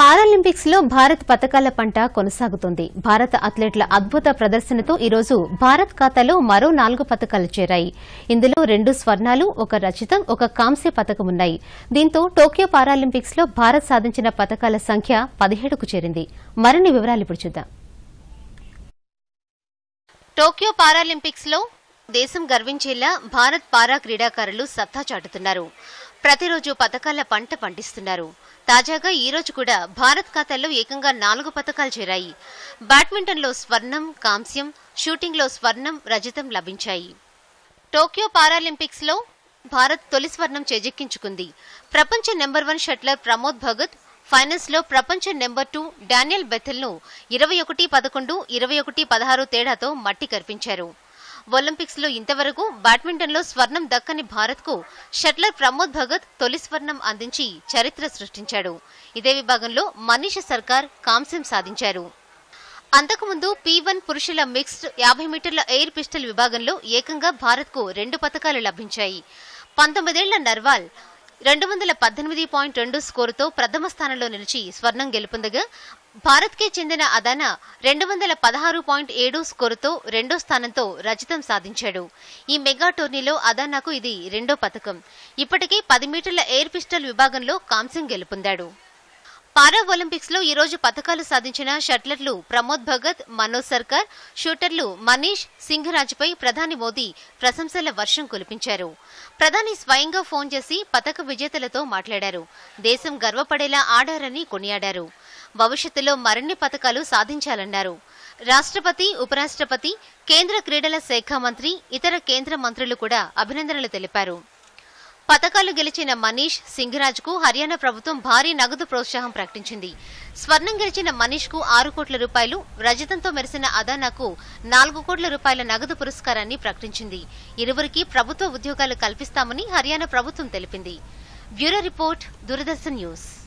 Paralympics లో భారత్ పతకాల పంట కొనసాగుతోంది భారత అథ్లెట్ల అద్భుత ప్రదర్శనతో ఈరోజు భారత్ ఖాతాలో మరో నాలుగు పతకాలు చేరాయి ఇందులో రెండు స్వర్ణాలు ఒక రచితం ఒక కాంస్య పతకం ఉన్నాయి దీంతో టోక్యో పారాలింపిక్స్ లో భారత్ సాధించిన పతకాల సంఖ్య పదిహేడుకు చేరింది మరిన్ని వివరాలు ఇప్పుడు చూద్దాం టోక్యో పారాలింపిక్స్ లో దేశం గర్వించేలా భారత్ పారా క్రీడాకారులు సత్తా చాటుతున్నారు ప్రతిరోజు పతకాల పంట పండిస్తున్నారు తాజాగా ఈ రోజు కూడా భారత్ ఖాతాలో ఏకంగా నాలుగు పతకాలు చేరాయి బ్యాడ్మింటన్లో స్వర్ణం కాంస్యం షూటింగ్లో స్వర్ణం రజతం లభించాయి టోక్యో పారాలింపిక్స్ లో భారత్ తొలి స్వర్ణం చేజెక్కించుకుంది ప్రపంచ number one shuttler Pramod Bhagat finals లో ప్రపంచ నెంబర్ టూ డానియల్ బెథెల్ ను ఇరవై ఒకటి పదకొండు ఇరవై ఒకటి పదహారు తేడాతో మట్టి కర్పించారు ఒలింపిక్స్ లో ఇంతవరకు బ్యాడ్మింటన్ లో స్వర్ణం దక్కని భారత్ కు షట్లర్ ప్రమోద్ భగత్ తొలి స్వర్ణం అందించి చరిత్ర సృష్టించాడు ఇదే విభాగంలో మనీష్ సర్కార్ కాంస్యం సాధించారు అంతకుముందు పీ వన్ పురుషుల మిక్స్డ్ యాభై మీటర్ల ఎయిర్ పిస్టల్ విభాగంలో ఏకంగా భారత్కు రెండు పతకాలు లభించాయి పంతొమ్మిదేళ్ల నర్వాల్ రెండు వందల పద్దెనిమిది పాయింట్ రెండు స్కోరుతో ప్రథమ స్థానంలో నిలిచి స్వర్ణం గెలుపొందగా భారత్కే చెందిన అదానా రెండు వందల పదహారు పాయింట్ ఏడు స్కోరుతో రెండో స్థానంతో రజతం సాధించాడు ఈ మెగా టోర్నీలో అదానాకు ఇది రెండో పథకం ఇప్పటికే పది మీటర్ల ఎయిర్ పిస్టల్ విభాగంలో కాంస్యం గెలుపొందాడు పారా ఒలింపిక్స్ లో ఈ రోజు పథకాలు సాధించిన షట్లర్లు ప్రమోద్ భగత్ మనోజ్ సర్కార్ షూటర్లు మనీష్ సింఘరాజ్పై ప్రధాని మోదీ ప్రశంసల వర్షం కురిపించారు ప్రధాని స్వయంగా ఫోన్ చేసి పథక విజేతలతో మాట్లాడారు దేశం గర్వపడేలా ఆడారని కొనియాడారు భవిష్యత్తులో మరిన్ని పథకాలు సాధించాలన్నారు రాష్ట్రపతి ఉపరాష్ట్రపతి కేంద్ర క్రీడల శాఖ మంత్రి ఇతర కేంద్ర మంత్రులు కూడా అభినందనలు తెలిపారు పథకాలు గెలిచిన మనీష్ సింగరాజ్ కు హర్యానా ప్రభుత్వం భారీ నగదు ప్రోత్సాహం ప్రకటించింది స్వర్ణం గెలిచిన మనీష్ కు ఆరు కోట్ల రూపాయలు రజతంతో మెరిసిన అదానాకు నాలుగు కోట్ల రూపాయల నగదు పురస్కారాన్ని ప్రకటించింది ఇరువురికి ప్రభుత్వ ఉద్యోగాలు కల్పిస్తామని హర్యానా ప్రభుత్వం తెలిపింది బ్యూరో రిపోర్ట్ దూరదర్శన్ న్యూస్